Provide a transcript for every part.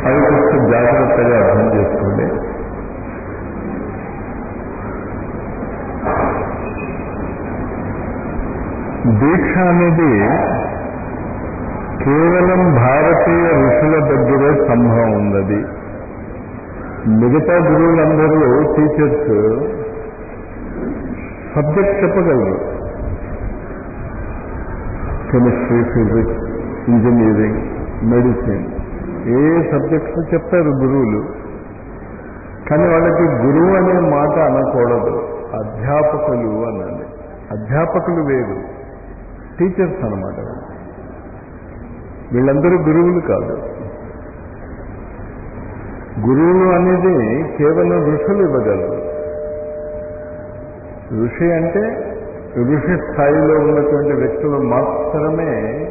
అవి కొంచెం జాగ్రత్తగా అర్థం చేసుకోండి దీక్ష అనేది కేవలం భారతీయ ఋషుల దగ్గరే సంభవం ఉన్నది మిగతా గురువులందరూ టీచర్స్ సబ్జెక్ట్ చెప్పగలరు కెమిస్ట్రీ ఫిజిక్స్ ఇంజనీరింగ్ మెడిసిన్ ఏ సబ్జెక్ట్స్ చెప్తారు గురువులు కానీ వాళ్ళకి గురువు అనే మాట అనకూడదు అధ్యాపకులు అనండి అధ్యాపకులు వేరు టీచర్స్ అనమాట వీళ్ళందరూ గురువులు కాదు గురువులు అనేది కేవలం ఋషులు ఇవ్వగలరు ఋషి అంటే ఋషి స్థాయిలో ఉన్నటువంటి వ్యక్తులు మాత్రమే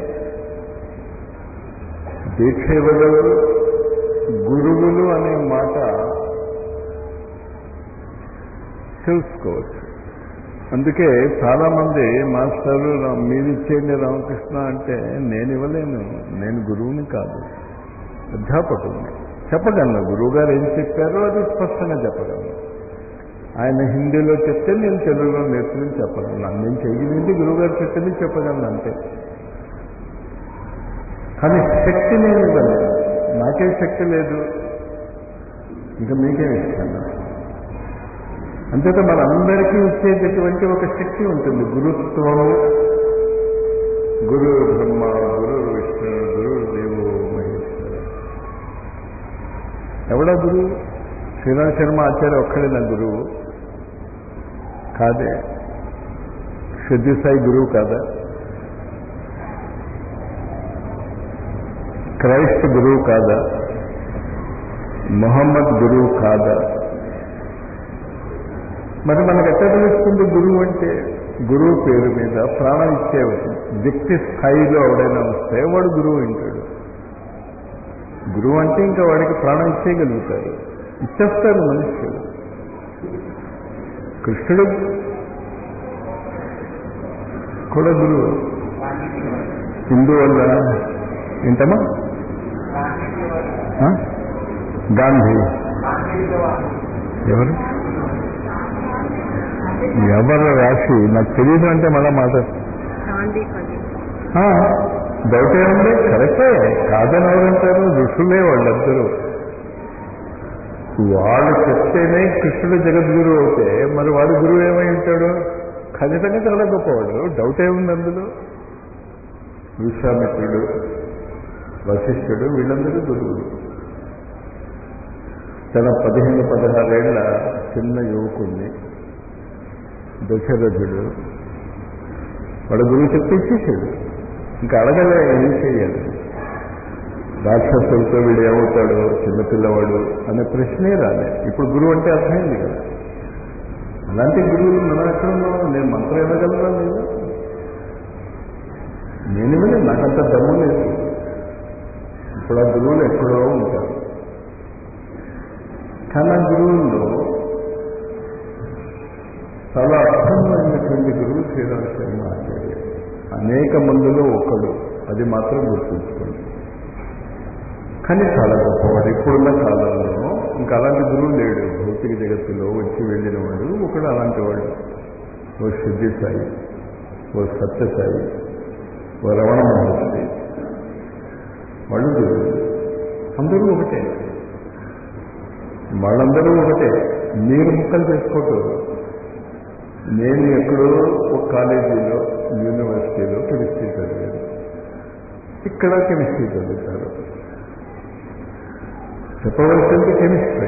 దీక్ష ఇవ్వగలరు గురువులు అనే మాట తెలుసుకోవచ్చు అందుకే చాలా మంది మాస్టర్లు రా- మీరు ఇచ్చేయండి రామకృష్ణ అంటే నేను ఇవ్వలేను నేను గురువుని కాదు అధ్యాపకుడిని చెప్పగలను గురువు గారు ఏం చెప్పారో అది స్పష్టంగా చెప్పగలను ఆయన హిందీలో చెప్తే నేను తెలుగులో నేర్చుకుని చెప్పగలను నేను చేయగలిగింది గురువు గారు చెప్పింది చెప్పగలను అంతే కానీ శక్తి నేను ఇవ్వలేదు నాకే శక్తి లేదు ఇంకా మీకేం ఇస్తాను అంతేత మనందరికీ ఇచ్చేటటువంటి ఒక శక్తి ఉంటుంది గురుత్వము గురు బ్రహ్మ గురు విష్ణు గురు దేవో మహేశ్వర ఎవడా గురువు శ్రీరామ్ శర్మ ఆచార్య ఒక్కడే నా గురువు కాదే సిద్ధి సాయి గురువు కాదా క్రైస్త గురువు కాదా మొహమ్మద్ గురువు కాదా మరి మనకు ఎక్కడ తెలుస్తుంది గురువు అంటే గురువు పేరు మీద ప్రాణం ఇచ్చే వ్యక్తి స్థాయిలో ఎవడైనా వస్తే వాడు గురువు అంటాడు గురువు అంటే ఇంకా వాడికి ప్రాణం ఇచ్చేయగలుగుతారు ఇచ్చేస్తారు మనుష్యులు కృష్ణుడు కూడా గురువు హిందూ వల్ల ఏంటమ్మా ఆ? గాంధీ ఎవరు ఎవరు రాసి నాకు తెలియదు అంటే మళ్ళా మాట చాందీపల్లి ఆ, డౌట్ ఏముంది కరెక్టే కాదని ఎవరంటారు ఋషులే వాళ్ళందరూ వాళ్ళు చెప్తేనే కృష్ణుడు జగద్గురు అవుతే మరి వాడు గురువు ఏమై ఉంటాడు ఖచ్చితంగా చాలా గొప్పవాడు డౌట్ ఏముంది అందులో విశ్వామిత్రుడు వశిష్ఠుడు వీళ్ళందరూ గురువులు తన పదిహేను పదహారేళ్ల చిన్న యువకుణ్ణి దశరథుడు వాడు గురువు చెప్తే ఇచ్చేసాడు ఇంకా అడగలే ఏం చేయాలి రాక్షసులతో వీడు ఏమవుతాడు చిన్నపిల్లవాడు అనే ప్రశ్నే రాలే ఇప్పుడు గురువు అంటే అర్థమైంది కదా అలాంటి గురువులు మనం ఎక్కడ ఉన్నాం నేను మంత్రం ఇవ్వగలరా లేదు నేను ఇవ్వలేదు నాకంత దమ్ము లేదు ఇప్పుడు ఆ గురువులు ఎక్కడో ఉంటారు కానీ ఆ గురువుల్లో చాలా అర్థమైనటువంటి గురువు శ్రీరామ శర్మ ఆచార్య అనేక మందిలో ఒకడు అది మాత్రం గుర్తుంచుకోండి కానీ చాలా గొప్పవాడు ఇప్పుడున్న కాలంలో ఇంకా అలాంటి గురువు లేడు భౌతిక జగత్తులో వచ్చి వెళ్ళిన వాడు ఒకడు అలాంటి వాడు ఓ సిద్ధి సాయి ఓ సత్యసాయి ఓ రమణ మహర్షి వాళ్ళు గురువు అందరూ ఒకటే వాళ్ళందరూ ఒకటే మీరు ముక్కలు చేసుకోకూడదు నేను ఎక్కడో ఒక కాలేజీలో యూనివర్సిటీలో కెమిస్ట్రీ చదివాను ఇక్కడ కెమిస్ట్రీ చదువుతారు చెప్పవలసింది కెమిస్ట్రీ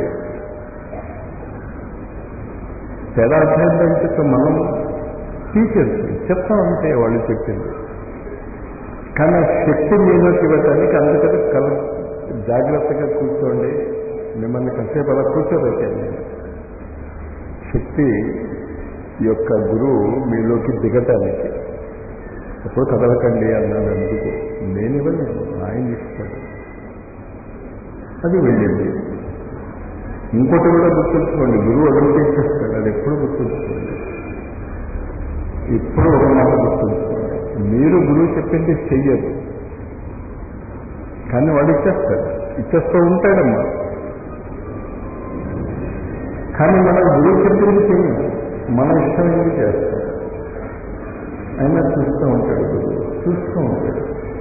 తేడా అర్థమైందంటే మనం టీచర్స్ చెప్తాం అంతే వాళ్ళు చెప్పింది కానీ ఆ శక్తి మీలోకి ఇవ్వటానికి అందుకని కల జాగ్రత్తగా కూర్చోండి మిమ్మల్ని కాసేపు అలా కూర్చోబెట్టాను నేను శక్తి యొక్క గురువు మీలోకి దిగటానికి ఎప్పుడు కదలకండి అన్నాను అందుకు నేను ఇవ్వలేను ఆయన ఇస్తాడు అది వెళ్ళింది ఇంకోటి కూడా గుర్తుంచుకోండి గురువు అడుగుతే ఇచ్చేస్తాడు అది ఎప్పుడు గుర్తుంచుకోండి ఇప్పుడు ఒక మాట గుర్తుంచుకోండి మీరు గురువు చెప్పింది చెయ్యరు కానీ వాడు ఇచ్చేస్తాడు ఇచ్చేస్తూ ఉంటాడమ్మా కానీ మనం గురువు చెప్పింది చెయ్యం మన ఇష్టం ఏమి చేస్తాం అయినా చూస్తూ ఉంటాడు గురువు చూస్తూ ఉంటాడు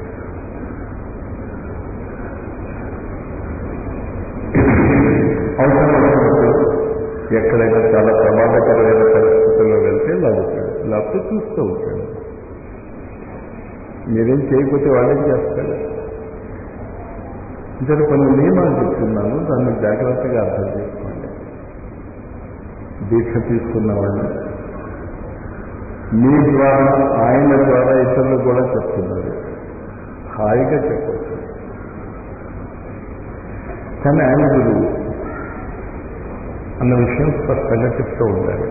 అవసరం వచ్చినప్పుడు ఎక్కడైనా చాలా ప్రమాదకరమైన పరిస్థితుల్లో వెళ్తే లాగుతాడు లేకపోతే చూస్తూ ఉంటాడు మీరేం చేయకపోతే వాళ్ళేం చేస్తాడు ఇతర కొన్ని నియమాలు చెప్తున్నాను దాన్ని జాగ్రత్తగా అర్థం చేసుకోండి దీక్ష తీసుకున్న వాళ్ళు మీ ద్వారా ఆయన ద్వారా ఇతరులు కూడా చెప్తున్నారు హాయిగా చెప్పచ్చు కానీ ఆయన గురువు అన్న విషయం స్పష్టంగా చెప్తూ ఉండాలి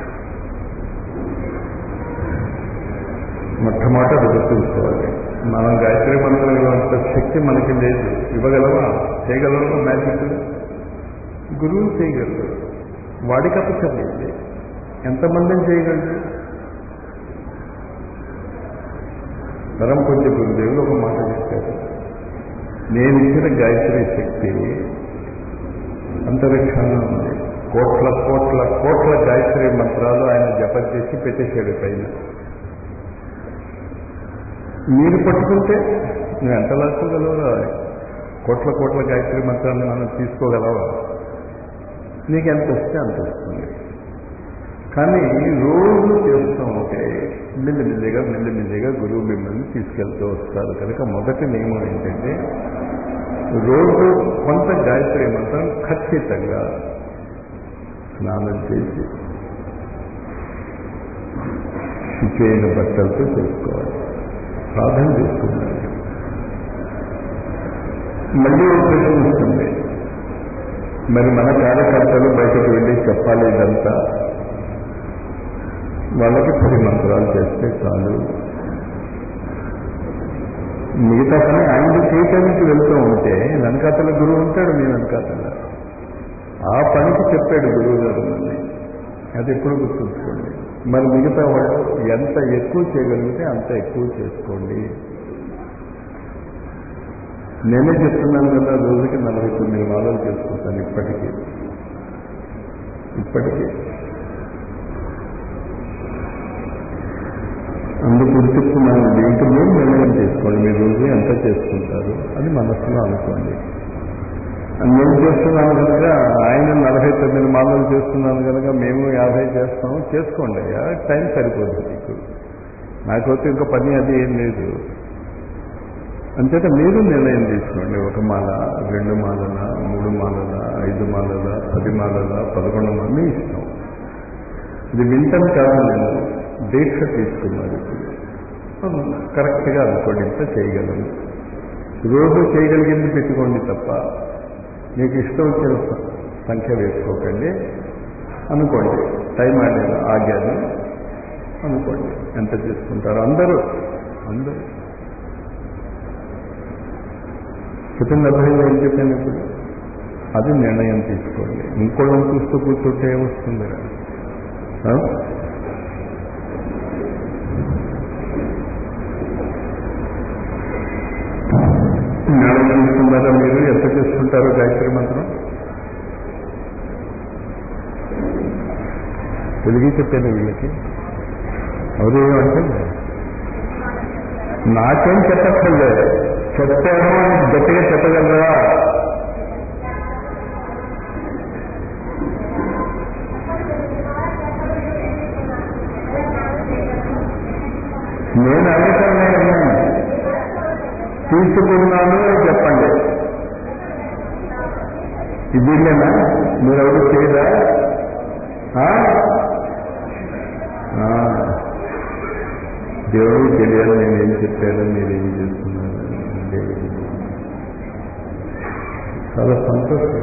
మొట్టమొదట అది గుర్తుంచుకోవాలి మనం గాయత్రి మంత్రం ఇవ్వంత శక్తి మనకి లేదు ఇవ్వగలవా చేయగలవా మ్యాజిక్ గురువు చేయగలరు వాడికి అపచలేదు ఎంతమందిని చేయగలరు పరం పూజ్య గురుదేవులు ఒక మాట చెప్పారు నేను ఇచ్చిన గాయత్రి శక్తి అంతరిక్షంలో ఉంది కోట్ల కోట్ల కోట్ల గాయత్రి మంత్రాలు ఆయన జపం చేసి పెట్టేశాడు పైన మీరు పట్టుకుంటే నువ్వు ఎంత లాక్కోగలవా కోట్ల కోట్ల గాయత్రి మంత్రాన్ని మనం తీసుకోగలవా నీకు ఎంత వస్తే అంత వస్తుంది కానీ రోజు చేస్తూ ఉంటే మెల్లిమెల్లిగా మెల్లిమెల్లిగా గురువు మిమ్మల్ని తీసుకెళ్తూ వస్తారు కనుక మొదటి నియమం ఏంటంటే రోజు కొంత గాయత్రి మంత్రం ఖచ్చితంగా స్నానం చేసి శుచైన బట్టలతో చేసుకోవాలి సాధన చేసుకున్నాను మళ్ళీ ఒక ప్రశ్న వస్తుంది మరి మన కార్యకర్తలు బయటకు వెళ్ళి చెప్పాలి ఇదంతా వాళ్ళకి పది మంత్రాలు చేస్తే చాలు మిగతా పని ఆయన చేయటానికి వెళ్తూ ఉంటే వెనకాతల గురువు ఉంటాడు మీ వెనకాతల ఆ పనికి చెప్పాడు గురువు గారు మళ్ళీ అది ఎప్పుడు గుర్తుంచుకోండి మరి మిగతా వాళ్ళు ఎంత ఎక్కువ చేయగలిగితే అంత ఎక్కువ చేసుకోండి నేనే చెప్తున్నాను కదా రోజుకి నలభై తొమ్మిది మాలలు చేసుకుంటాను ఇప్పటికీ ఇప్పటికీ అందుకు గుర్తిస్తున్నాను ఇంక మీరు నిర్ణయం చేసుకోండి మీరు రోజు ఎంత చేసుకుంటారు అది మనసులో అనుకోండి నేను చేస్తున్నాను కనుక ఆయన నలభై తొమ్మిది మాలలు చేస్తున్నాను కనుక మేము యాభై చేస్తాం చేసుకోండి అయ్యా టైం సరిపోదు మీకు నాకైతే ఇంకా పని అది ఏం లేదు అంచేత మీరు నిర్ణయం తీసుకోండి ఒక మాల రెండు మాలల మూడు మాలల ఐదు మాలల పది మాలల పదకొండు మాల మీ ఇష్టం ఇది వింటం కాదు నేను దీక్ష తీసుకున్నాను కరెక్ట్గా అనుకోండి ఇంత చేయగలను రోజు చేయగలిగింది పెట్టుకోండి తప్ప మీకు ఇష్టం వచ్చిన సంఖ్య వేసుకోకండి అనుకోండి టైం ఆడాను ఆగాను అనుకోండి ఎంత చేసుకుంటారు అందరూ అందరూ పుట్టిన అర్థంలో ఏం చెప్పాను ఇప్పుడు అది నిర్ణయం తీసుకోండి ఇంకోళ్ళని చూస్తూ కూర్చుంటే ఏమొస్తుంది నిర్ణయం తీసుకున్నారా మీరు ఎంత చేసుకుంటారో గాయత్రి మంత్రం తెలుగు చెప్పాను వీళ్ళకి ఎవరు ఏమంటే నాకేం చెప్పక్కర్లేదు చెప్పాను అని గట్టిగా చెప్పగలరా నేను అడగటమే అన్నాను తీసుకున్నాను అని చెప్పండి ఇదిలేనా మీరు ఎవరు చేయదా దేవుడికి తెలియాలి నేనేం చెప్పాను మీరేం చేస్తున్నారు చాలా సంతోషం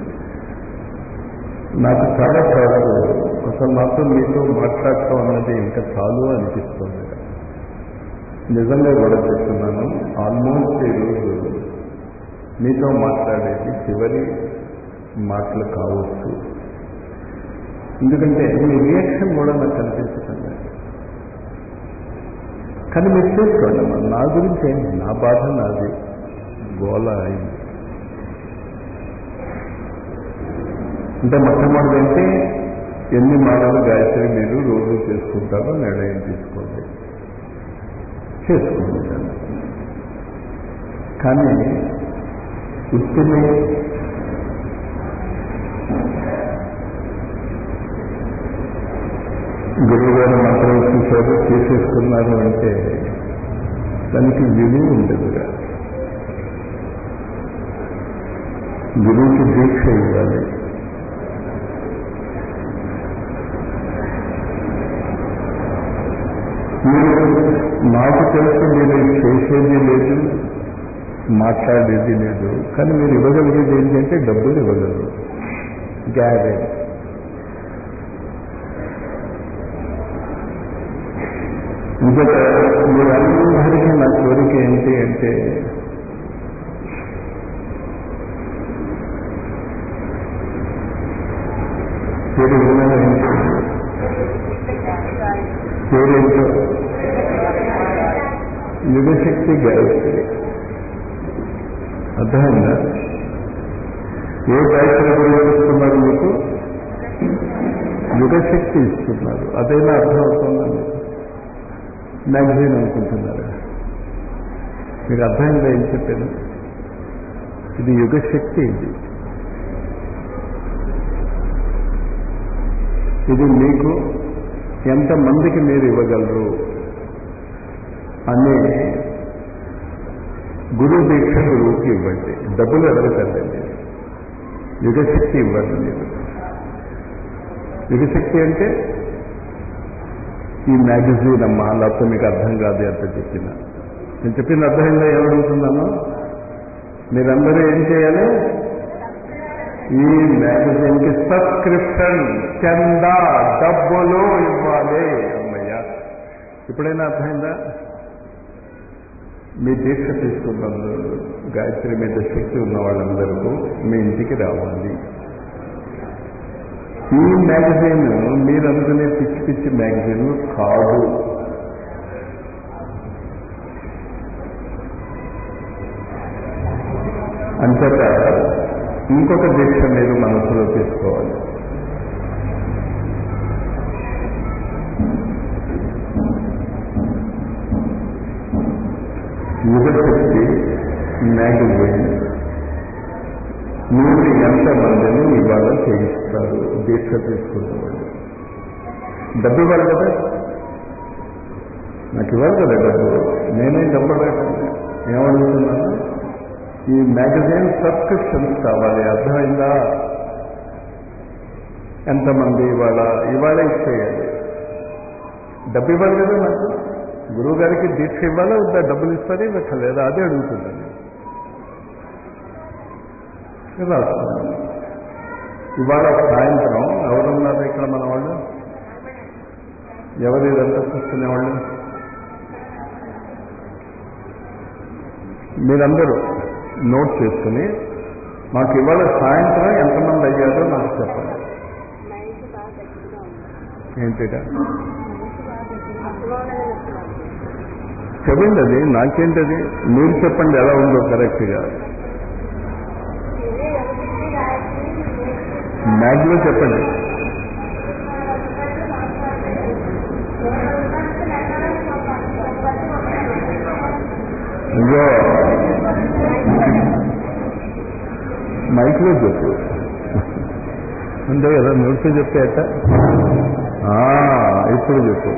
నాకు చాలా చాలు అసలు నాతో మీతో మాట్లాడటం అన్నది ఇంకా చాలు అనిపిస్తుంది నిజంగా కూడా చెప్తున్నాను ఆల్మోస్ట్ ఈరోజు మీతో మాట్లాడేది చివరి మాటలు కావచ్చు ఎందుకంటే మీ రియాక్షన్ కూడా నాకు కనిపించకండి కానీ మీరు చేసుకోండి అమ్మా నా గురించి ఏంటి నా బాధ నాది గోల అయింది అంటే మొట్టమొదటి అంటే ఎన్ని మాటలు గాయత్రి మీరు రోజు చేసుకుంటారో నిర్ణయం తీసుకోండి చేసుకోండి దాన్ని. కానీ ఉత్తిని గురువు గారు మంత్రం చూశారు చేసేసుకున్నారు అంటే దానికి విలువ ఉండదుగా గురువుకి దీక్ష ఇవ్వాలి మీరు నాకు తెలుసు మీరు చేసేది లేదు మాట్లాడేది లేదు కానీ మీరు ఇవ్వగలిగేది ఏంటంటే డబ్బులు ఇవ్వగలరు గ్యారెంటీ ఇంకొక మీరందరికీ నా కోరిక ఏంటి అంటే పేరు విన్నారా ఏంటి పేరేంటో యుగశక్తి గాయత్రి అర్థమైందా ఏ గాయత్రి గురించి ఇస్తున్నారు మీకు యుగశక్తి ఇస్తున్నారు అదైనా అర్థమవుతుందా మీకు మ్యాగజైన్ అనుకుంటున్నారా మీకు అర్థమైందా ఏం చెప్పాను ఇది యుగశక్తి ఇది ఇది మీకు ఎంతమందికి మీరు ఇవ్వగలరు అనే గురు దీక్ష గురువుకి ఇవ్వండి డబ్బులు అడగకండి యుగశక్తి ఇవ్వండి మీరు యుగశక్తి అంటే ఈ మ్యాగజైన్ అమ్మా లేకపోతే మీకు అర్థం కాదు ఎంత చెప్పిన నేను చెప్పిన అర్థంగా ఏమడుగుతున్నాను మీరందరూ ఏం చేయాలి ఈ మ్యాగజైన్కి సబ్స్క్రిప్షన్ చందా డబ్బులు ఇవ్వాలి అమ్మయ్య ఎప్పుడైనా అర్థమైందా మీ దీక్ష తీసుకున్నందు గాయత్రి మీద శక్తి ఉన్న వాళ్ళందరికీ మీ ఇంటికి రావాలి ఈ మ్యాగజైన్ మీరు అనుకునే పిచ్చి పిచ్చి మ్యాగజైన్ కాదు అంతటా ఇంకొక దీక్ష మీరు మనసులో తీసుకోవాలి యుగశక్తి మ్యాగజైన్ మీరు ఎంతమందిని ఇవాళ చేయిస్తారు దీక్ష తీసుకున్న వాళ్ళు డబ్బు ఇవ్వాలి కదా నాకు ఇవ్వాలి కదా డబ్బు నేనే డబ్బు అడగటండి ఏమడుగుతున్నాను ఈ మ్యాగజైన్ సబ్స్క్రిప్షన్స్ కావాలి అర్థమైందా ఎంతమంది ఇవాళ ఇవాళ ఇచ్చేయాలి డబ్బు ఇవ్వాలి కదా నాకు గురువు గారికి దీక్ష ఇవ్వాలా వద్దా డబ్బులు ఇస్తారా ఇవ్వక్కర్లేదా అదే అడుగుతుందండి రాస్తున్నాను ఇవాళ సాయంత్రం ఎవరున్నారు ఇక్కడ మన వాళ్ళు ఎవరు ఇదంతా చూసుకునేవాళ్ళు మీరందరూ నోట్ చేసుకుని మాకు ఇవాళ సాయంత్రం ఎంతమంది అయ్యారో నాకు చెప్పండి మైక్ బాగా గట్టిగా ఉంది ఏంటిగా మైక్ బాగా గట్టిగా అసలు చెప్పండి అది నాకేంటది మీరు చెప్పండి ఎలా ఉందో కరెక్ట్గా ఇదే ఎవరికి గాయత్రి మ్యాగ్లో చెప్పండి ఇగో మైక్లో చెప్పు అంతే కదా నోట్స్ చెప్తే అట్ట ఆ, ఇప్పుడు చెప్పు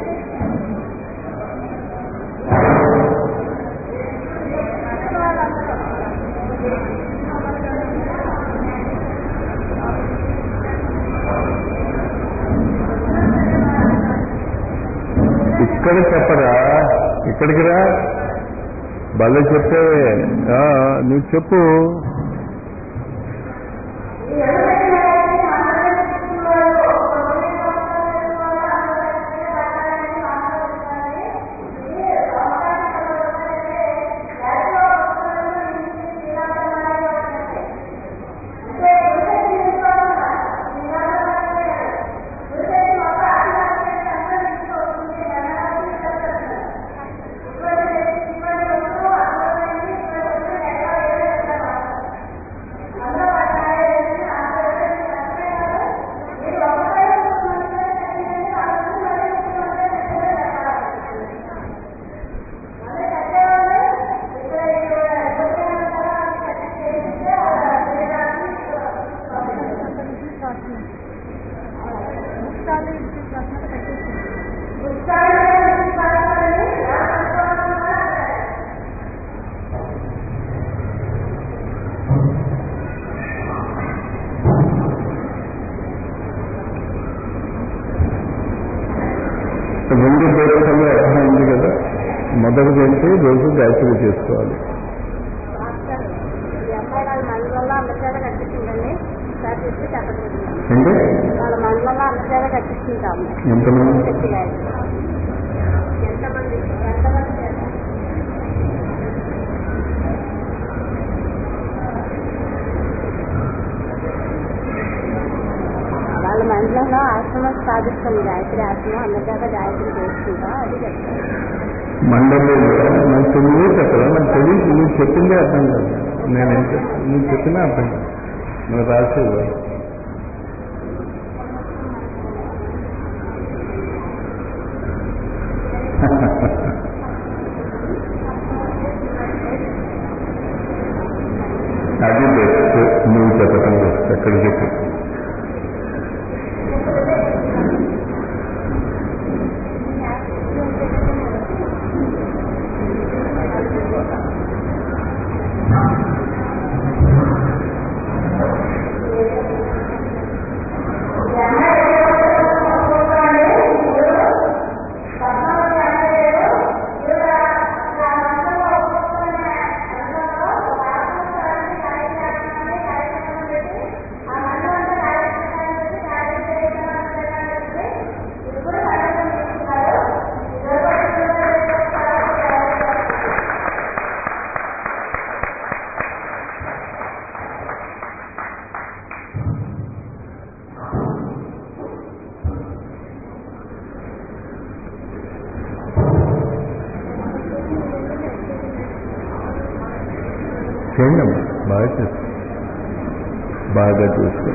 ఇక్కడ చెప్పరా ఇక్కడికి రా భలే చెప్పేవే ఆ, నువ్వు చెప్పు అందచేత కట్టించుకుంటండి సార్ చెప్పి చెప్పగలుగుతున్నాం అంటే వాళ్ళ మండలంలో అందచేత కట్టించుకుంటాము ఎంతమంది గట్టిగా ఎంతమంది ఎంతమంది చేత వాళ్ళ మండలంలో ఆశ్రమం స్థాపిస్తాం గాయత్రి ఆశ్రమం అందరిదాకా గాయత్రి చేసుకుంటాం అది చెప్తాను మండలి నాకు తెలియదు చెప్పరా నాకు తెలియదు నువ్వు చెప్పిందే అర్థం కాదు నేనేం చెప్ నువ్వు చెప్పినా అర్థం కాదు నువ్వు రాసేవాడు అది బెస్ట్ నువ్వు చెప్పడం బెస్ట్ ఎక్కడ చెప్పు చేయండి అమ్మా బాగా చేస్తాం బాగా చూసుకో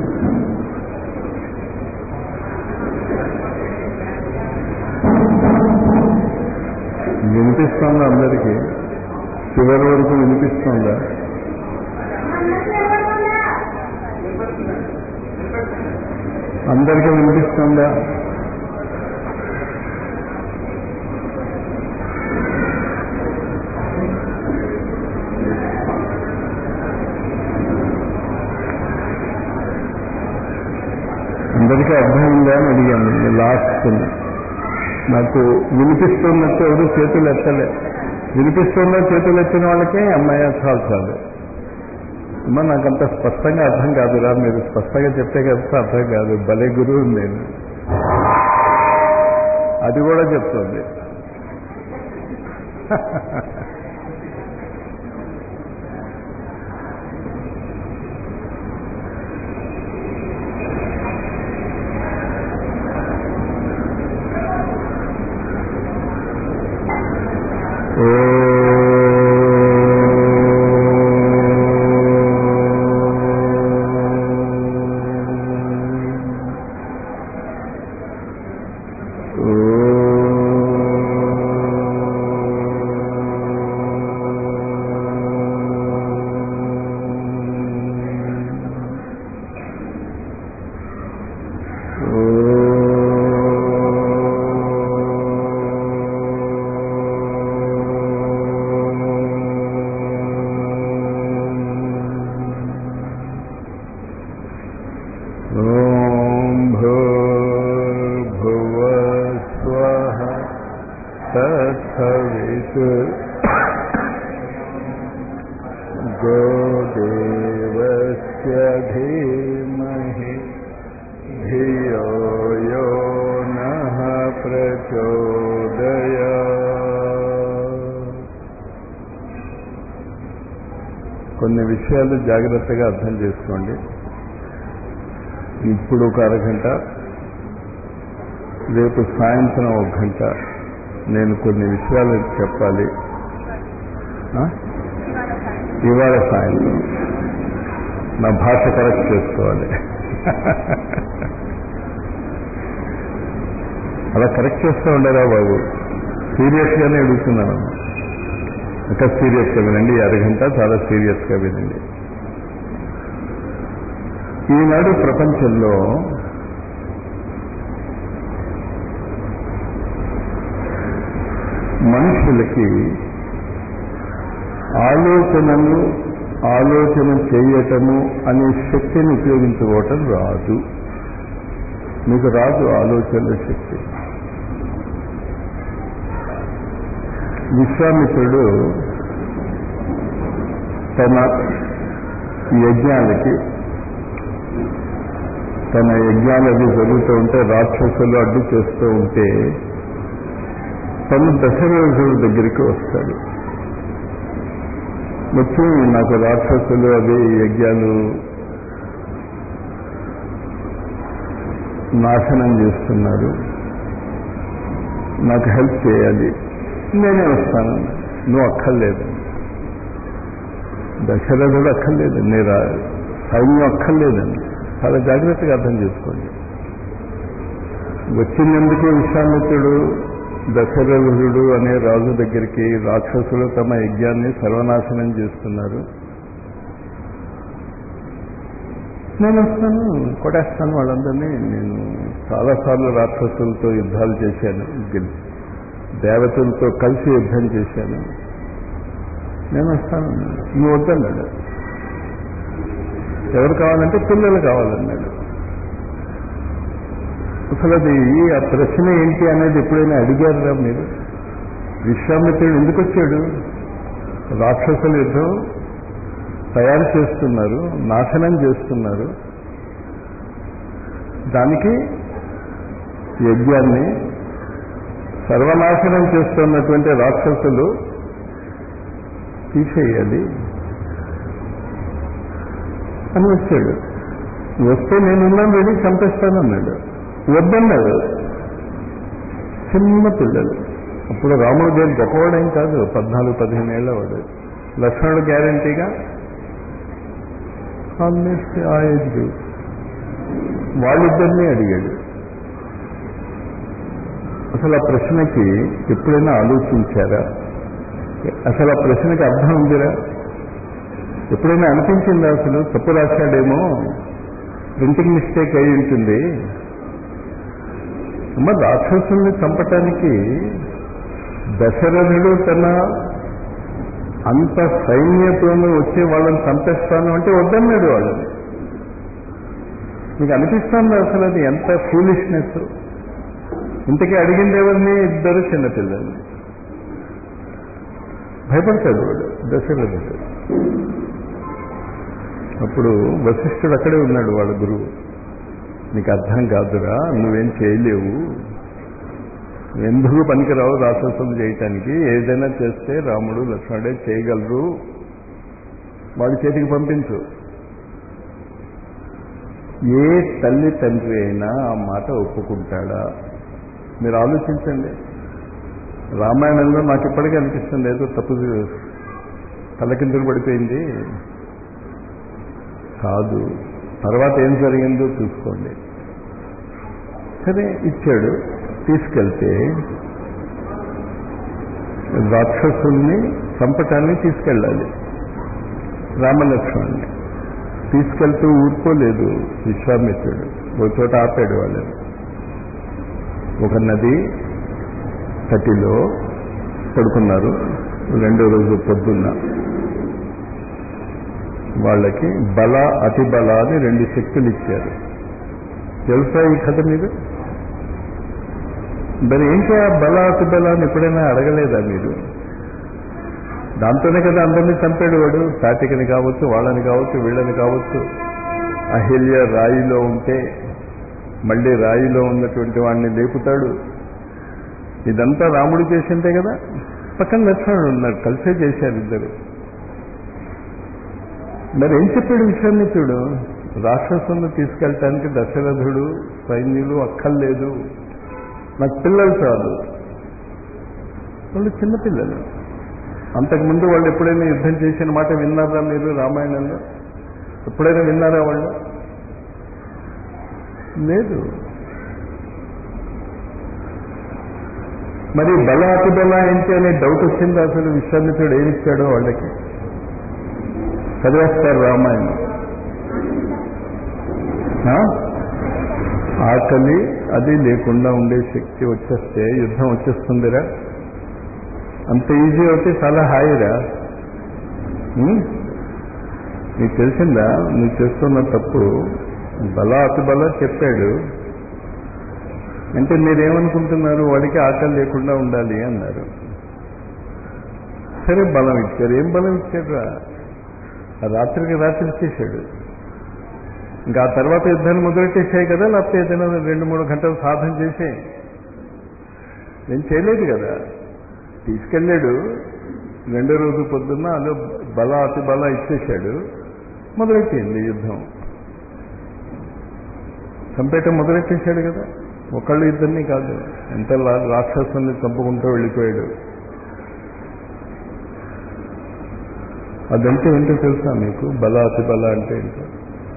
వినిపిస్తుందా అందరికీ చివరి వరకు వినిపిస్తుందా అందరికీ వినిపిస్తుందా అందరికీ అర్థమైందా అని అడిగాను నేను లాస్ట్ నాకు వినిపిస్తున్నట్టు ఎవరు చేతులు ఎత్తలే వినిపిస్తున్న చేతులు ఎత్తిన వాళ్ళకే అమ్మాయి చాలు చాలు అమ్మ నాకు అంత స్పష్టంగా అర్థం కాదురా మీరు స్పష్టంగా చెప్తే కదా అర్థం కాదు భలే గురువు నేను అది కూడా చెప్తుంది ॐ भूर्भुव स्वः तत्सवित् गोदेवस्य धीमहि धियो यो नः प्रचोदया కొన్ని విషయాలు జాగ్రత్తగా అర్థం చేసుకోండి ఇప్పుడు ఒక అరగంట రేపు సాయంత్రం ఒక గంట నేను కొన్ని విషయాలు చెప్పాలి ఆ? ఇవాళ సాయంత్రం నా భాష కరెక్ట్ చేసుకోవాలి అలా కరెక్ట్ చేస్తూ ఉండరా బాబు సీరియస్గానే అడుగుతున్నాను ఇంకా సీరియస్గా వినండి ఈ అరగంట చాలా సీరియస్గా వినండి ఈనాడు ప్రపంచంలో మనుషులకి ఆలోచనలు ఆలోచన చేయటము అనే శక్తిని ఉపయోగించుకోవటం రాదు మీకు రాదు ఆలోచనల శక్తి విశ్వామిత్రుడు తన ఈ యజ్ఞాలకి తన యజ్ఞాలు అవి జరుగుతూ ఉంటే రాక్షసులు అడ్డు చేస్తూ ఉంటే తను దశరథుడి దగ్గరికి వస్తాడు వచ్చి నాకు రాక్షసులు అవి యజ్ఞాలు నాశనం చేస్తున్నారు నాకు హెల్ప్ చేయాలి నేనే వస్తాను నువ్వు అక్కర్లేదు దశరథుడు అక్కర్లేదు నేను సైన్యం అక్కర్లేదండి చాలా జాగ్రత్తగా అర్థం చేసుకోండి వచ్చినందుకు విశ్వామిత్రుడు దశరథుడు అనే రాజు దగ్గరికి రాక్షసులు తమ యజ్ఞాన్ని సర్వనాశనం చేస్తున్నారు నేను వస్తాను కొట్టేస్తాను వాళ్ళందరినీ నేను చాలాసార్లు రాక్షసులతో యుద్ధాలు చేశాను గెలిచి దేవతలతో కలిసి యుద్ధం చేశాను నేను వస్తాను నువ్వు వద్దన్నాడు ఎవరు కావాలంటే పిల్లలు కావాలన్నాడు అసలు అది ఆ ప్రశ్న ఏంటి అనేది ఎప్పుడైనా అడిగారా మీరు విశ్వామిత్రుడు ఎందుకు వచ్చాడు రాక్షసుల యుద్ధం తయారు చేస్తున్నారు నాశనం చేస్తున్నారు దానికి యజ్ఞాన్ని సర్వనాశనం చేస్తున్నటువంటి రాక్షసులు తీసేయాలి అని వచ్చాడు వస్తే నేనున్నాను రెడీ చంపేస్తానన్నాడు వద్దన్నాడు చిన్న పిల్లలు అప్పుడు రాముడు దేని గొప్పవాడేం కాదు పద్నాలుగు పదిహేను ఏళ్ళ వాడు లక్ష్మణుడు గ్యారంటీగా ఆల్మోస్ట్ ఆ ఏజ్ గ్రూప్ వాళ్ళిద్దరినీ అడిగాడు అసలు ఆ ప్రశ్నకి ఎప్పుడైనా ఆలోచించారా అసలు ఆ ప్రశ్నకి అర్థం ఉందిరా ఎప్పుడైనా అనిపించిందా అసలు తప్పు రాశాడేమో ప్రింటింగ్ మిస్టేక్ అయి ఉంటుంది అమ్మ రాక్షసుల్ని చంపటానికి దశరథుడు తన అంత సైన్యతోనూ వచ్చి వాళ్ళని చంపేస్తాను అంటే వద్దన్నాడు వాళ్ళని మీకు అనిపిస్తుంది అసలు అది ఎంత ఫూలిష్నెస్ ఇంతకీ అడిగింది ఎవరిని ఇద్దరు చిన్నపిల్లల్ని భయపడతాడు వాడు దశరథుడు అప్పుడు వశిష్ఠుడు అక్కడే ఉన్నాడు వాళ్ళ గురువు నీకు అర్థం కాదురా నువ్వేం చేయలేవు ఎందుకు పనికిరావు రాక్షసులు చేయటానికి ఏదైనా చేస్తే రాముడు లక్ష్మణుడే చేయగలరు వాడి చేతికి పంపించు ఏ తల్లి తండ్రి అయినా ఆ మాట ఒప్పుకుంటాడా మీరు ఆలోచించండి రామాయణంలో నాకు ఇప్పటికీ అనిపిస్తుంది ఏదో తప్పు తలకిందులు పడిపోయింది కాదు తర్వాత ఏం జరిగిందో చూసుకోండి సరే ఇచ్చాడు తీసుకెళ్తే రాక్షసుల్ని చంపటాన్ని తీసుకెళ్ళాలి రామలక్ష్మణ్ణి తీసుకెళ్తూ ఊరుకోలేదు విశ్వామిత్రుడు ఒక చోట ఆపాడు వాళ్ళని ఒక నది తటిలో పడుకున్నారు రెండో రోజు పొద్దున్న వాళ్ళకి బల అతి బల అని రెండు శక్తులు ఇచ్చారు తెలుసా ఈ కథ మీరు మరి ఏంటి ఆ బల అతి బల అని ఎప్పుడైనా అడగలేదా మీరు దాంతోనే కదా అందరినీ చంపాడు వాడు సాటికని కావచ్చు వాళ్ళని కావచ్చు వీళ్ళని కావచ్చు అహిల్య రాయిలో ఉంటే మళ్ళీ రాయిలో ఉన్నటువంటి వాడిని లేపుతాడు ఇదంతా రాముడు చేసిందే కదా పక్కన లక్ష్మణుడు ఉన్నారు కలిసే చేశారు ఇద్దరు మరి ఏం చెప్పాడు విశ్వామిత్రుడు రాక్షసులను తీసుకెళ్ళటానికి దశరథుడు సైన్యులు అక్కర్లేదు నాకు పిల్లలు చాలు వాళ్ళు చిన్నపిల్లలు అంతకుముందు వాళ్ళు ఎప్పుడైనా యుద్ధం చేసిన మాట విన్నారా మీరు రామాయణంలో ఎప్పుడైనా విన్నారా వాళ్ళు లేదు మరి బల అతి బల ఏంటి అనే డౌట్ వచ్చింది అసలు విశ్వామిత్రుడు ఏమి ఇచ్చాడో వాళ్ళకి చదివేస్తారు రామాయణం ఆకలి అది లేకుండా ఉండే శక్తి వచ్చేస్తే యుద్ధం వచ్చేస్తుందిరా అంత ఈజీ అయితే చాలా హాయిరా నీకు తెలిసిందా నువ్వు చేస్తున్న తప్పు బల అతి బల చెప్పాడు అంటే మీరేమనుకుంటున్నారు వాడికి ఆకలి లేకుండా ఉండాలి అన్నారు సరే బలం ఇచ్చారు ఏం బలం ఇచ్చారా రాత్రికి రాత్రి చేశాడు ఇంకా ఆ తర్వాత యుద్ధాన్ని మొదలెట్టేసాయి కదా లేకపోతే ఏదైనా రెండు మూడు గంటలు సాధన చేసే నేను చేయలేదు కదా తీసుకెళ్ళాడు రెండో రోజు పొద్దున్న అదో బల అతి బల ఇచ్చేశాడు మొదలెట్టింది యుద్ధం చంపేయటం మొదలెట్టేశాడు కదా ఒకళ్ళు ఇద్దరిని కాదు ఎంత రా- రాక్షసుల్ని చంపుకుంటూ వెళ్ళిపోయాడు అదంటే ఏంటో తెలుసా మీకు బల అతి బల అంటే ఏంటో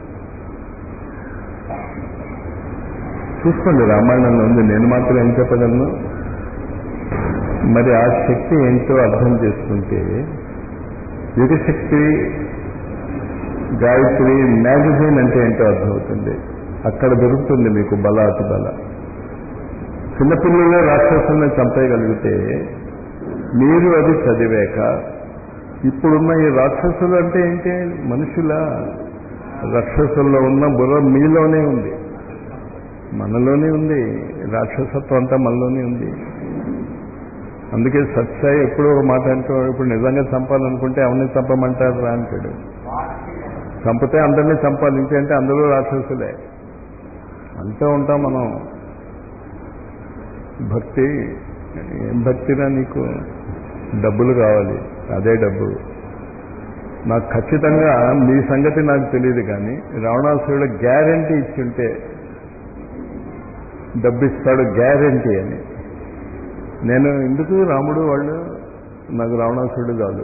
చూసుకోండి రామాయణంలో ఉంది నేను మాత్రం ఏం చెప్పగలను మరి ఆ శక్తి ఏంటో అర్థం చేసుకుంటే యుగశక్తి గాయత్రి మ్యాగజైన్ అంటే ఏంటో అర్థమవుతుంది అక్కడ దొరుకుతుంది మీకు బల అతి బల చిన్నపిల్లలే రాక్షసుల్ని చంపేయగలిగితే మీరు అది చదివాక ఇప్పుడున్న ఈ రాక్షసులు అంటే ఏంటి మనుషుల రాక్షసుల్లో ఉన్న బుర్ర మీలోనే ఉంది మనలోనే ఉంది రాక్షసత్వం అంతా మనలోనే ఉంది అందుకే సత్సాయి ఎప్పుడో ఒక మాట అంటూ ఇప్పుడు నిజంగా చంపాలనుకుంటే ఎవరిని చంపమంటారు రా అంటాడు చంపితే అందరినీ చంపాలి ఇంకేంటే అందరూ రాక్షసులే అంతే ఉంటాం మనం భక్తి ఏం భక్తిరా నీకు డబ్బులు కావాలి అదే డబ్బు నాకు ఖచ్చితంగా మీ సంగతి నాకు తెలియదు కానీ రావణాసురుడు గ్యారంటీ ఇచ్చుంటే డబ్బు ఇస్తాడు గ్యారంటీ అని నేను ఎందుకు రాముడు వాళ్ళు నాకు రావణాసురుడు కాదు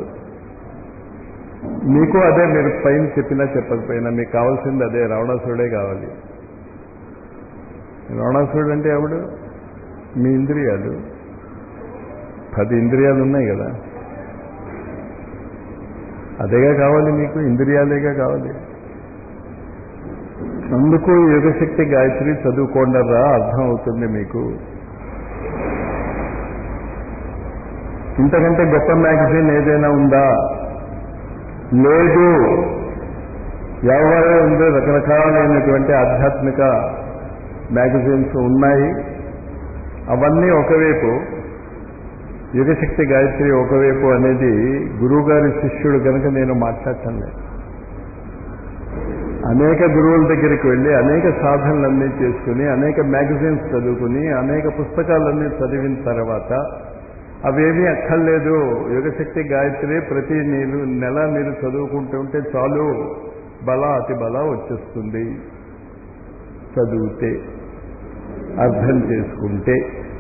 మీకు అదే మీరు పైన చెప్పినా చెప్పకపోయినా మీకు కావాల్సింది అదే రావణాసురుడే కావాలి రావణాసురుడు అంటే ఎవడు మీ ఇంద్రియాలు పది ఇంద్రియాలు ఉన్నాయి కదా అదేగా కావాలి మీకు ఇంద్రియాలేగా కావాలి అందుకు యుగశక్తి గాయత్రి చదువుకోండరా అర్థం అవుతుంది మీకు ఇంతకంటే గొప్ప మ్యాగజైన్ ఏదైనా ఉందా లేదు ఎవరే ఉంది రకరకాలైనటువంటి ఆధ్యాత్మిక మ్యాగజైన్స్ ఉన్నాయి అవన్నీ ఒకవైపు యుగశక్తి గాయత్రి ఒకవైపు అనేది గురువుగారి శిష్యుడు కనుక నేను మాట్లాడటం లేదు అనేక గురువుల దగ్గరికి వెళ్ళి అనేక సాధనలన్నీ చేసుకుని అనేక మ్యాగజైన్స్ చదువుకుని అనేక పుస్తకాలన్నీ చదివిన తర్వాత అవేమీ అక్కర్లేదు యుగశక్తి గాయత్రి ప్రతి నీరు నెల మీరు చదువుకుంటూ ఉంటే చాలు బల అతి బల వచ్చేస్తుంది చదివితే అర్థం చేసుకుంటే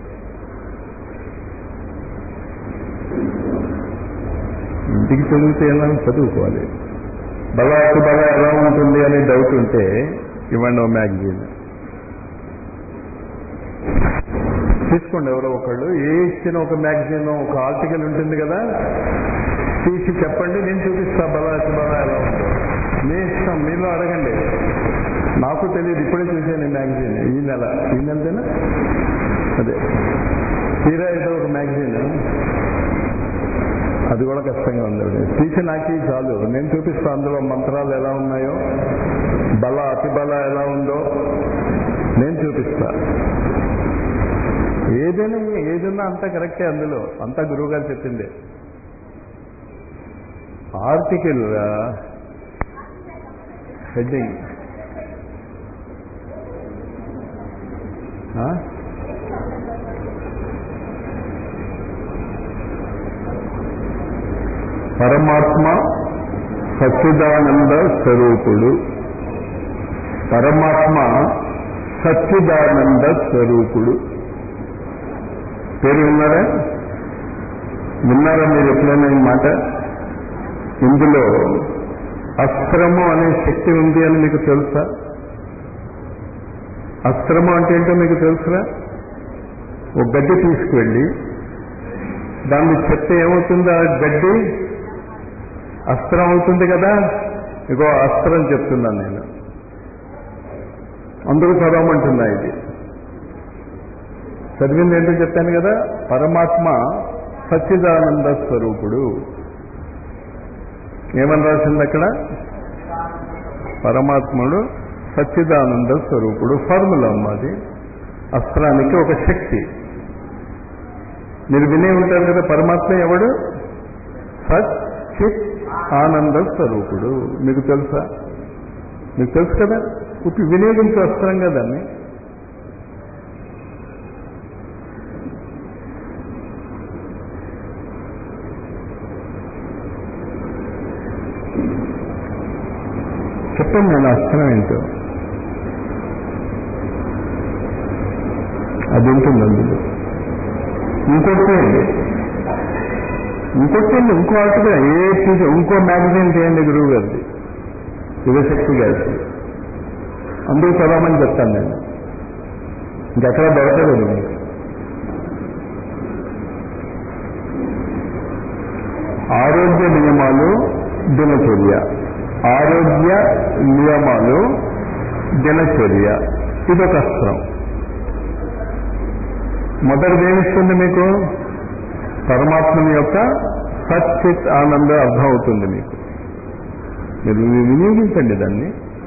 ఇంటికి చదివితే ఎలా చదువుకోవాలి బల అతి బల ఎలా ఉంటుంది అనే డౌట్ ఉంటే ఇవ్వండి ఓ మ్యాగజైన్ తీసుకోండి ఎవరో ఒకళ్ళు ఏ ఇచ్చిన ఒక మ్యాగజైన్ ఒక ఆర్టికల్ ఉంటుంది కదా తీసి చెప్పండి నేను చూపిస్తా బల అతి బల ఎలా ఉందో మీ ఇష్టం మీలో అడగండి నాకు తెలియదు ఇప్పుడే చూసాను ఈ మ్యాగజైన్ ఈ నెల ఈ నెలదేనా అదే తీరా ఏదో ఒక మ్యాగజైన్ అది కూడా కష్టంగా ఉంది తీసి నాకు చాలు నేను చూపిస్తా అందులో మంత్రాలు ఎలా ఉన్నాయో బల అతి బల ఎలా ఉందో నేను చూపిస్తా ఏదైనా ఏదైనా అంతా కరెక్టే అందులో అంతా గురువు గారు చెప్పిందే ఆర్టికల్ హెడ్డింగ్ పరమాత్మ సచ్చిదానంద స్వరూపుడు పరమాత్మ సచ్చిదానంద స్వరూపుడు పేరు విన్నారా విన్నారా మీరు ఎప్పుడైనా ఈ మాట ఇందులో అస్త్రము అనే శక్తి ఉంది అని మీకు తెలుసా అస్త్రము అంటే ఏంటో మీకు తెలుసురా ఒక గడ్డి తీసుకువెళ్ళి దాన్ని చెప్తే ఏమవుతుంది ఆ గడ్డి అస్త్రం అవుతుంది కదా ఇగో అస్త్రం చెప్తున్నాను నేను అందరూ చదవమంటున్నా ఇది చదివింది ఏంటో చెప్పాను కదా పరమాత్మ సచ్చిదానంద స్వరూపుడు ఏమని రాసింది అక్కడ పరమాత్ముడు సచ్చిదానంద స్వరూపుడు ఫార్ములా అమ్మది అస్త్రానికి ఒక శక్తి మీరు వినే ఉంటారు కదా పరమాత్మ ఎవడు సత్ చిత్ ఆనంద స్వరూపుడు మీకు తెలుసా మీకు తెలుసు కదా ఇప్పుడు వినియోగించి వస్త్రం కదా దాన్ని చెప్పండి నేను అస్త్రం ఏంటో అది ఉంటుంది అందులో ఇంకోటి చేయండి ఇంకోటి చేయండి ఇంకో ఆర్టికల్ ఏ పూజ ఇంకో మ్యాగజైన్ చేయండి గురువు గారిది యువశక్తి గారికి అందరూ చదవమని చెప్తాను నేను ఇంకెక్కడ దొరకలేదు మీకు ఆరోగ్య నియమాలు దినచర్య ఆరోగ్య నియమాలు దినచర్య ఇదొక అస్త్రం మొదటిది ఏమిస్తుంది మీకు పరమాత్మని యొక్క సచ్చిత్ ఆనందం అర్థం అవుతుంది మీకు మీరు వినియోగించండి దాన్ని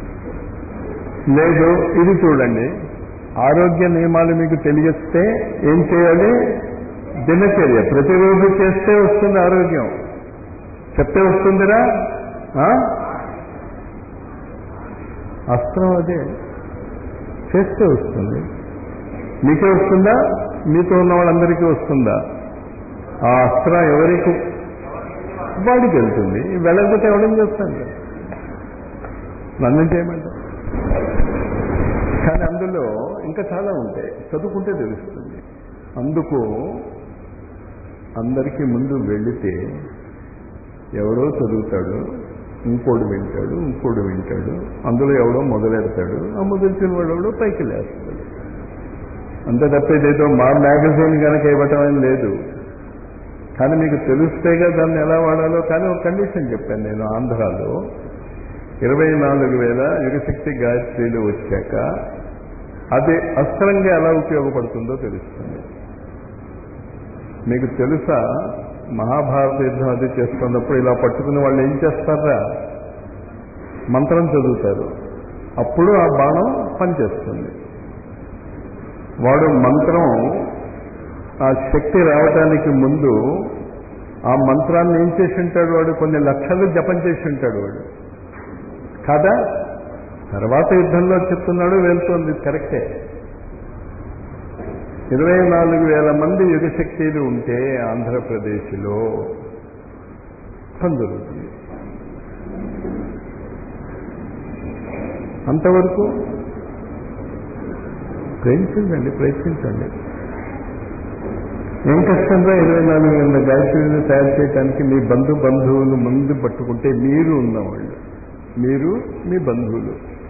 లేదు ఇది చూడండి ఆరోగ్య నియమాలు మీకు తెలియస్తే ఏం చేయాలి దినచర్య ప్రతిరోజు చేస్తే వస్తుంది ఆరోగ్యం చెప్తే వస్తుందిరా ఆ? అస్త్రం అదే చేస్తే వస్తుంది మీకే వస్తుందా మీతో ఉన్న వాళ్ళందరికీ వస్తుందా ఆ అస్త్రం ఎవరికి వాడికి వెళ్తుంది వెళ్ళకపోతే ఎవడం చేస్తాను నన్ను చేయమంటారు కానీ అందులో ఇంకా చాలా ఉంటాయి చదువుకుంటే తెలుస్తుంది అందుకు అందరికీ ముందు వెళితే ఎవడో చదువుతాడు ఇంకోడు వింటాడు ఇంకోడు వింటాడు అందులో ఎవడో మొదలెడతాడు ఆ మొదలెట్టిన వాడు ఎవడో పైకి లేస్తాడు అంతే తప్పేదేదో మా మ్యాగజైన్ కనుక ఇవ్వటం ఏం లేదు కానీ మీకు తెలిస్తేగా దాన్ని ఎలా వాడాలో కానీ ఒక కండిషన్ చెప్పాను నేను ఆంధ్రాలో ఇరవై నాలుగు వేల యుగశక్తి గాయత్రీలు వచ్చాక అది అస్త్రంగా ఎలా ఉపయోగపడుతుందో తెలుస్తుంది మీకు తెలుసా మహాభారత యుద్ధం అది చేస్తున్నప్పుడు ఇలా పట్టుకుని వాళ్ళు ఏం చేస్తారా మంత్రం చదువుతారు అప్పుడు ఆ బాణం పనిచేస్తుంది వాడు మంత్రం ఆ శక్తి రావటానికి ముందు ఆ మంత్రాన్ని ఏం చేసి ఉంటాడు వాడు కొన్ని లక్షలు జపం చేసి ఉంటాడు వాడు కాదా తర్వాత యుద్ధంలో చెప్తున్నాడు వెళ్తుంది కరెక్టే ఇరవై నాలుగు వేల మంది యుగశక్తులు ఉంటే ఆంధ్రప్రదేశ్లో పని జరుగుతుంది అంతవరకు ప్రయత్నించండి ప్రయత్నించండి ఏం కష్టంగా ఇరవై నాలుగు వేల గాయత్రిని తయారు చేయడానికి మీ బంధు బంధువులు ముందు పట్టుకుంటే మీరు ఉన్నవాళ్ళు మీరు మీ బంధువులు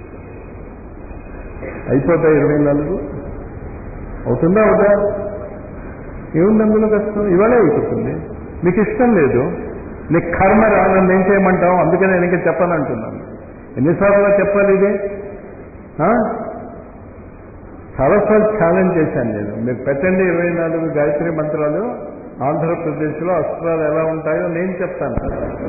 అయిపోతాయి ఇరవై నాలుగు అవుతుందా అవుతా ఏముంది అందులో కష్టం ఇవాళే అయిపోతుంది మీకు ఇష్టం లేదు నీకు కర్మ రా నన్ను ఏం చేయమంటావు అందుకని నేను ఇంకా చెప్పాలంటున్నాను ఎన్నిసార్లు చెప్పాలి ఇది ఆ? చాలాసార్లు ఛాలెంజ్ చేశాను నేను మీరు పెట్టండి ఇరవై నాలుగు గాయత్రి మంత్రాలు ఆంధ్రప్రదేశ్లో అస్త్రాలు ఎలా ఉంటాయో నేను చెప్తాను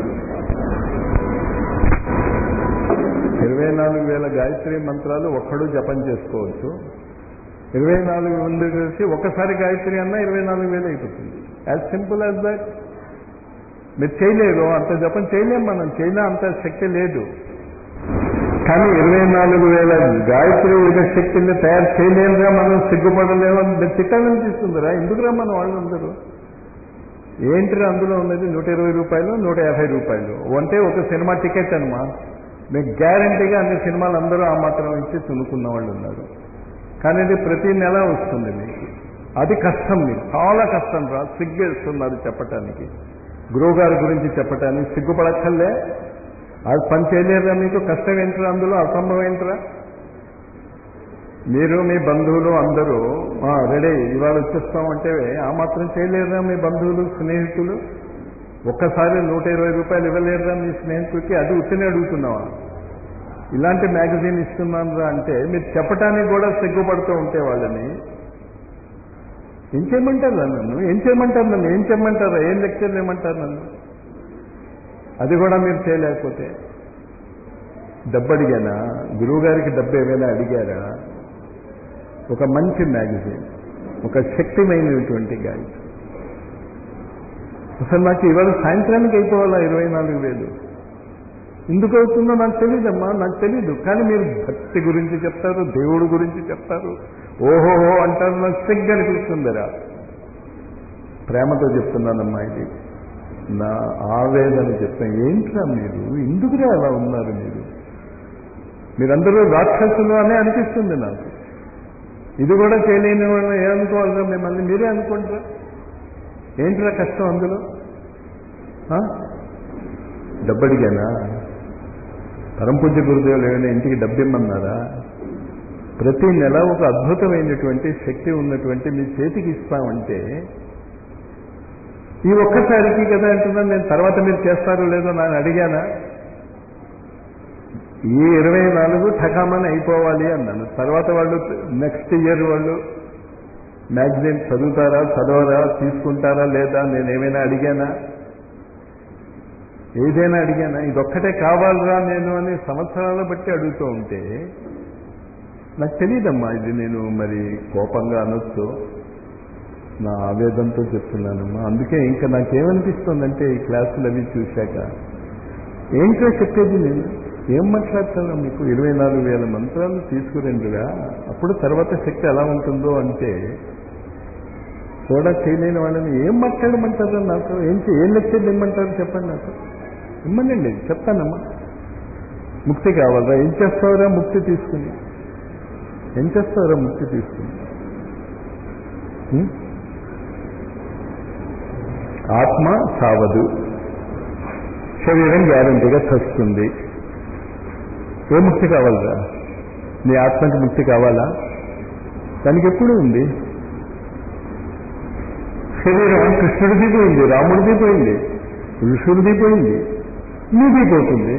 ఇరవై నాలుగు వేల గాయత్రి మంత్రాలు ఒక్కడు జపం చేసుకోవచ్చు ఇరవై నాలుగు మంది కలిసి ఒకసారి గాయత్రి అన్నా ఇరవై నాలుగు వేలు అయిపోతుంది యాజ్ సింపుల్ యాజ్ దట్ మీరు చేయలేరు అంత జపం చేయలేం మనం చైనా అంత శక్తి లేదు కానీ ఇరవై నాలుగు వేల గాయత్రి యుగ శక్తిని తయారు చేయలేముగా మనం సిగ్గుపడలేము అని తిట్టాలనిపిస్తుందిరా ఎందుకురా మన వాళ్ళందరూ ఏంటిరా అందులో ఉన్నది నూట ఇరవై రూపాయలు నూట యాభై రూపాయలు అంటే ఒక సినిమా టికెట్ అనమా మీకు గ్యారంటీగా అన్ని సినిమాలు అందరూ ఆ మాత్రం ఇచ్చి తునుకున్న వాళ్ళు ఉన్నారు కానీ ఇది ప్రతి నెల వస్తుంది మీకు అది కష్టం మీకు చాలా కష్టం రా సిగ్గేస్తున్నారు చెప్పటానికి గురువు గారి గురించి చెప్పటానికి సిగ్గుపడక్కర్లే అది పని చేయలేరా మీకు కష్టం ఏంటరా అందులో అసంభవం ఏంటరా మీరు మీ బంధువులు అందరూ "ఆ, రెడీ ఇవాళ వచ్చేస్తామంటే ఆ మాత్రం చేయలేరా మీ బంధువులు స్నేహితులు ఒక్కసారి నూట ఇరవై రూపాయలు ఇవ్వలేరురా మీ స్నేహితుడికి అది ఉత్తినే అడుగుతున్నావా ఇలాంటి మ్యాగజైన్ ఇస్తున్నాను అంటే మీరు చెప్పటానికి కూడా సిగ్గుపడుతూ ఉంటే వాళ్ళని ఏం చేయమంటారు నన్ను ఏం చేయమంటారు నన్ను ఏం చేయమంటారా ఏం లెక్చర్లు ఏమంటారు నన్ను అది కూడా మీరు చేయలేకపోతే డబ్బు అడిగానా గురువు గారికి డబ్బు ఏమైనా అడిగారా ఒక మంచి మ్యాగజైన్ ఒక శక్తిమైనటువంటి గాయత్రి అసలు నాకు ఇవాళ సాయంత్రానికి అయిపోవాలా ఇరవై నాలుగు వేలు ఎందుకు అవుతుందో నాకు తెలియదమ్మా నాకు తెలీదు కానీ మీరు భక్తి గురించి చెప్తారు దేవుడు గురించి చెప్తారు ఓహోహో అంటారు నాకు సిగ్గు అనిపిస్తుందిరా ప్రేమతో చెప్తున్నానమ్మా ఇది నా ఆవేదన చెప్తాను ఏంట్రా మీరు ఎందుకురా అలా ఉన్నారు మీరు మీరందరూ రాక్షసులు అనే అనిపిస్తుంది నాకు ఇది కూడా చేయలేని వాళ్ళు ఏమనుకోవాలిరా మిమ్మల్ని మీరే అనుకుంటారా ఏంట్రా కష్టం అందులో ఆ? డబ్బడిగానా పరంపూజ్య గురుదేవులు ఏమైనా ఇంటికి డబ్బిమ్మన్నారా ప్రతి నెల ఒక అద్భుతమైనటువంటి శక్తి ఉన్నటువంటి మీ చేతికి ఇస్తామంటే ఈ ఒక్కసారికి కదా అంటున్నాను నేను తర్వాత మీరు చేస్తారో లేదో నేను అడిగానా ఈ ఇరవై నాలుగు ఠకామని అయిపోవాలి అన్నాను తర్వాత వాళ్ళు నెక్స్ట్ ఇయర్ వాళ్ళు మ్యాగజైన్ చదువుతారా చదవరా తీసుకుంటారా లేదా నేనేమైనా అడిగానా ఏదైనా అడిగానా ఇదొక్కటే కావాలరా నేను అని సంవత్సరాల బట్టి అడుగుతూ ఉంటే నాకు తెలియదమ్మా ఇది నేను మరి కోపంగా అనొచ్చు నా ఆవేదంతో చెప్తున్నానమ్మా అందుకే ఇంకా నాకేమనిపిస్తుందంటే ఈ క్లాసులు అవి చూశాక ఏంటో చెప్పేది నేను ఏం మాట్లాడతాను మీకు ఇరవై నాలుగు వేల మంత్రాలు తీసుకురండిరా అప్పుడు తర్వాత శక్తి ఎలా ఉంటుందో అంటే కూడా చేయలేని వాళ్ళని ఏం మాట్లాడమంటారు నాతో ఏం చే- ఏం లెక్చర్లు ఇమ్మంటారు చెప్పండి నాకు ఇమ్మనండి చెప్తానమ్మా ముక్తి కావాలరా ఏం చేస్తావురా ముక్తి తీసుకుని ఏం చేస్తావురా ముక్తి తీసుకుని ఉం? ఆత్మ సావదు శరీరం గ్యారంటీగా చస్తుంది ఏ ముక్తి కావాలరా నీ ఆత్మకి ముక్తి కావాలా దానికి ఎప్పుడు ఉంది శరీరం కృష్ణుడిది పోయింది రాముడిది పోయింది ఋషుడిది పోయింది నీది పోతుంది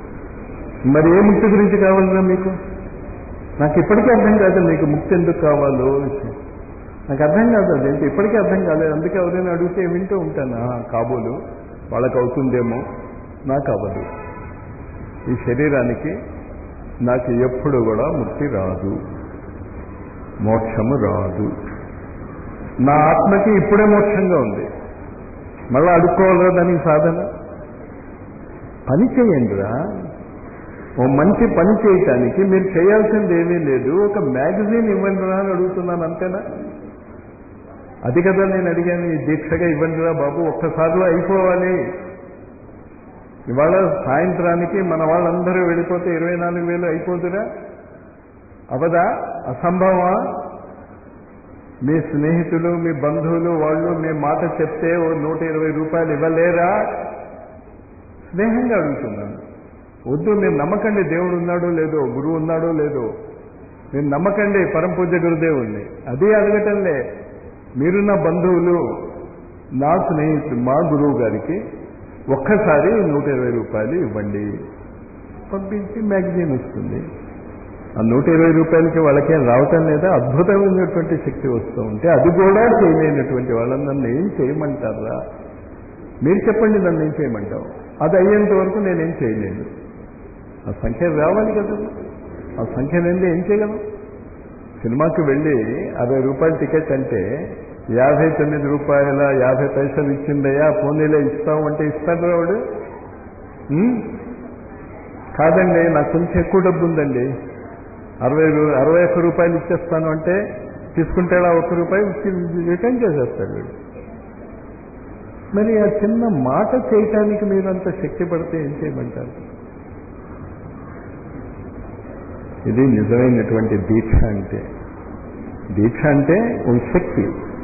మరి ఏ ముక్తి గురించి కావాలరా మీకు నాకు ఇప్పటికీ అర్థం కాదు మీకు ముక్తి ఎందుకు కావాలో నాకు అర్థం కాదు అదేంటి ఇప్పటికీ అర్థం కాలేదు అందుకే ఎవరైనా అడిగితే వింటూ ఉంటాను "ఆ, కాబోలు వాళ్ళకి అవుతుందేమో నాకు అవ్వదు ఈ శరీరానికి నాకు ఎప్పుడు కూడా ముక్తి రాదు మోక్షము రాదు నా ఆత్మకి ఇప్పుడే మోక్షంగా ఉంది మళ్ళీ అడుక్కోవాలిరా దానికి సాధన పని చేయండిరా ఓ మంచి పని చేయటానికి మీరు చేయాల్సింది ఏమీ లేదు ఒక మ్యాగజైన్ ఇవ్వండి రా అని అడుగుతున్నాను అంతేనా అది కదా నేను అడిగాను ఈ దీక్షగా ఇవ్వండి రా బాబు ఒక్కసారిలో అయిపోవాలి ఇవాళ సాయంత్రానికి మన వాళ్ళందరూ వెళ్ళిపోతే ఇరవై నాలుగు వేలు అయిపోతురా అవదా అసంభవమా మీ స్నేహితులు మీ బంధువులు వాళ్ళు మీ మాట చెప్తే ఓ నూట ఇరవై రూపాయలు ఇవ్వలేరా స్నేహంగా అడుగుతున్నాను వద్దు మీరు నమ్మకండి దేవుడు ఉన్నాడో లేదో గురువు ఉన్నాడో లేదో మీరు నమ్మకండి పరమ పూజ్య గురుదేవుణ్ణి అదే అడగటంలే మీరు నా బంధువులు నా స్నేహితులు మా గురువు గారికి ఒక్కసారి నూట ఇరవై రూపాయలు ఇవ్వండి పంపించి మ్యాగజైన్ వస్తుంది ఆ నూట ఇరవై రూపాయలకి వాళ్ళకేం రావటం లేదా అద్భుతమైనటువంటి శక్తి వస్తూ ఉంటే అది కూడా చేయలేనటువంటి వాళ్ళని నన్ను ఏం చేయమంటారా మీరు చెప్పండి నన్ను ఏం చేయమంటావు అది అయ్యేంత వరకు నేనేం చేయలేను ఆ సంఖ్య రావాలి కదా ఆ సంఖ్య నుండి ఏం చేయగలం సినిమాకి వెళ్ళి అరవై రూపాయల టికెట్ అంటే యాభై తొమ్మిది రూపాయల యాభై పైసలు ఇచ్చిందయ్యా పోనీలో ఇస్తాం అంటే ఇస్తాడు వాడు ఉం? కాదండి నాకు కొంచెం ఎక్కువ డబ్బు ఉందండి అరవై రూ- అరవై ఒక్క రూపాయలు ఇచ్చేస్తాను అంటే తీసుకుంటాడా ఒక్క రూపాయి రిటర్న్ చేసేస్తాడు వీడు మరి ఆ చిన్న మాట చేయటానికి మీరు అంత శక్తి పడితే ఏం చేయమంటారు ఇది నిజమైనటువంటి దీక్ష అంటే దీక్ష అంటే ఒక శక్తి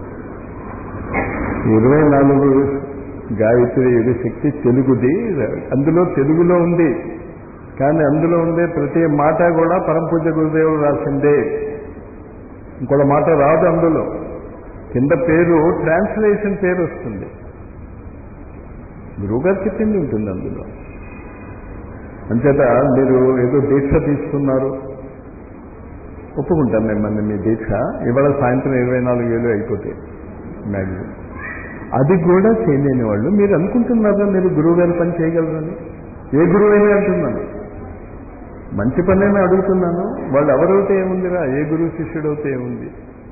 ఇరవై నాలుగు గాయత్రి యుగ శక్తి తెలుగుది అందులో తెలుగులో ఉంది కానీ అందులో ఉండే ప్రతి మాట కూడా పరమపూజ గురుదేవుడు రాసిందే ఇంకొక మాట రాదు అందులో కింద పేరు ట్రాన్స్లేషన్ పేరు వస్తుంది గురువుగారు చెప్పింది ఉంటుంది అందులో అంచేత మీరు ఏదో దీక్ష తీసుకున్నారు ఒప్పుకుంటాం మిమ్మల్ని మీ దీక్ష ఇవాళ సాయంత్రం ఇరవై నాలుగు వేలు అయిపోతాయి మ్యాగజిన్ అది కూడా చేయలేని వాళ్ళు మీరు అనుకుంటున్నారా మీరు గురువు గారి పని చేయగలరని ఏ గురువు అయినా అంటున్నాను మంచి పనైనా అడుగుతున్నాను వాళ్ళు ఎవరైతే ఏముందిరా ఏ గురువు శిష్యుడవుతే ఏముంది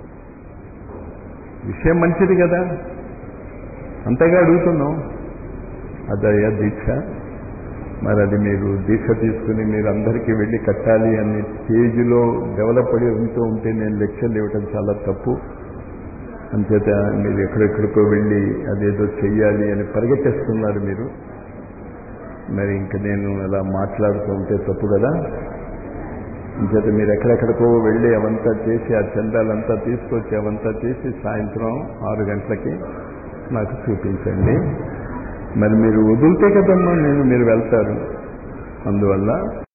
విషయం మంచిది కదా అంతగా అడుగుతున్నాం అదయ్యా దీక్ష మరి అది మీరు దీక్ష తీసుకుని మీరు అందరికీ వెళ్ళి కట్టాలి అనే స్టేజ్లో డెవలప్ అయ్యి ఉంటూ ఉంటే నేను లెక్చర్లు ఇవ్వటం చాలా తప్పు అంచేత మీరు ఎక్కడెక్కడికో వెళ్ళి అదేదో చెయ్యాలి అని పరిగెత్తేస్తున్నారు మీరు మరి ఇంక నేను అలా మాట్లాడుతూ ఉంటే తప్పు కదా అంచేత మీరు ఎక్కడెక్కడికో వెళ్ళి అవంతా చేసి ఆ చందాలంతా తీసుకొచ్చి అవంతా చేసి సాయంత్రం ఆరు గంటలకి నాకు చూపించండి మరి మీరు వదిలితే కదమ్మా నేను మీరు వెళ్తారు అందువల్ల